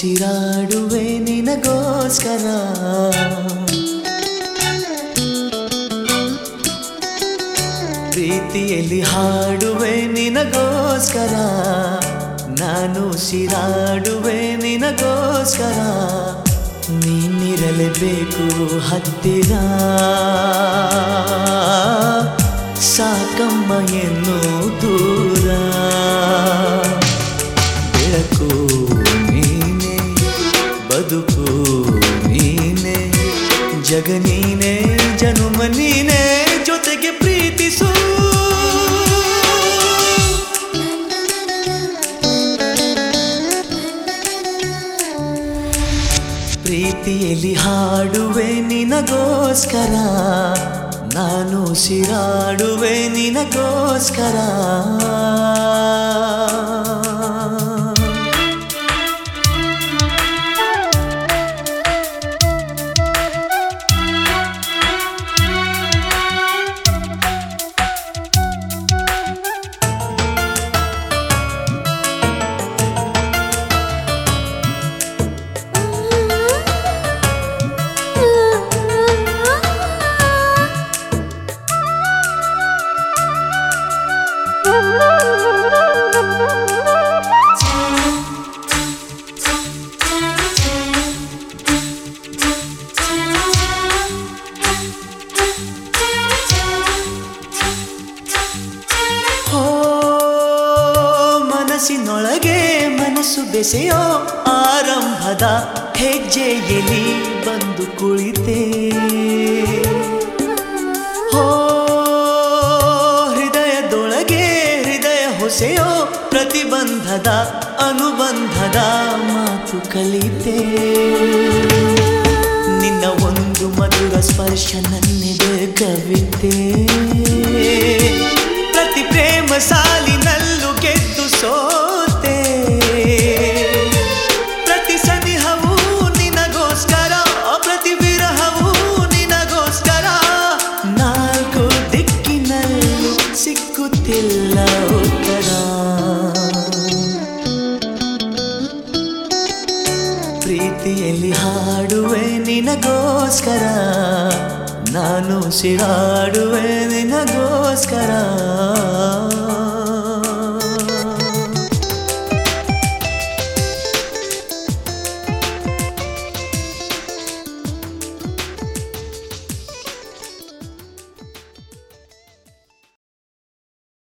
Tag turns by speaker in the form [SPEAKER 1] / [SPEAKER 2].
[SPEAKER 1] ಉಸಿರಾಡುವೆ ನಿನಗೋಸ್ಕರ ಪ್ರೀತಿಯಲ್ಲಿ ಹಾಡುವೆ ನಿನಗೋಸ್ಕರ ನಾನು ಉಸಿರಾಡುವೆ ನಿನಗೋಸ್ಕರ ನೀನಿರಲೇಬೇಕು ಹತ್ತಿರ ಸಾಕಮ್ಮ ಎನ್ನು ದೂರ ಬೆಳಕು ನೀನೆ ಬದುಕು ನೀನೆ ಜಗ ನೀನೆ ಜನುಮ ನೀನೆ ಜೊತೆಗೆ ಪ್ರೀತಿಸು ಪ್ರೀತಿಯಲ್ಲಿ ಹಾಡುವೆ ನಿನಗೋಸ್ಕರ ನಾನು ಉಸಿರಾಡುವೆ ನಿನಗೋಸ್ಕರ ಹೋ ಮನಸ್ಸಿನೊಳಗೆ ಮನಸ್ಸು ಬೆಸೆಯೋ ಆರಂಭದ ಹೆಜ್ಜೆಯಲ್ಲಿ ಬಂದು ಕುಳಿತೆ ಹೋ ಹೃದಯದೊಳಗೆ ಹೃದಯ ಹೊಸೆಯೋ ಪ್ರತಿಬಂಧದ ಅನುಬಂಧದ ಮಾತು ಕಲಿತೆ ನಿನ್ನ ಒಂದು ಮಧುರ ಸ್ಪರ್ಶ ನನ್ನಿದೆ ಕವಿತೆ ಪ್ರತಿ ಪ್ರೇಮ ಸಾಲಿನಲ್ಲೂ ಗೆದ್ದು ಸೋತೆ ಪ್ರತಿ ಸನಿಹವೂ ನಿನಗೋಸ್ಕರ ಪ್ರತಿ ವಿರಹವೂ ನಿನಗೋಸ್ಕರ ನಾಲ್ಕು ದಿಕ್ಕಿನಲ್ಲೂ ಸಿಕ್ಕುತ್ತಿಲ್ಲ ಉತ್ತರ ಪ್ರೀತಿಯಲ್ಲಿ ಹಾಡುವೆ ನಿನಗೋಸ್ಕರ ನಾನು ಸಿರಾಡುವೆ ನಿನಗೋಸ್ಕರ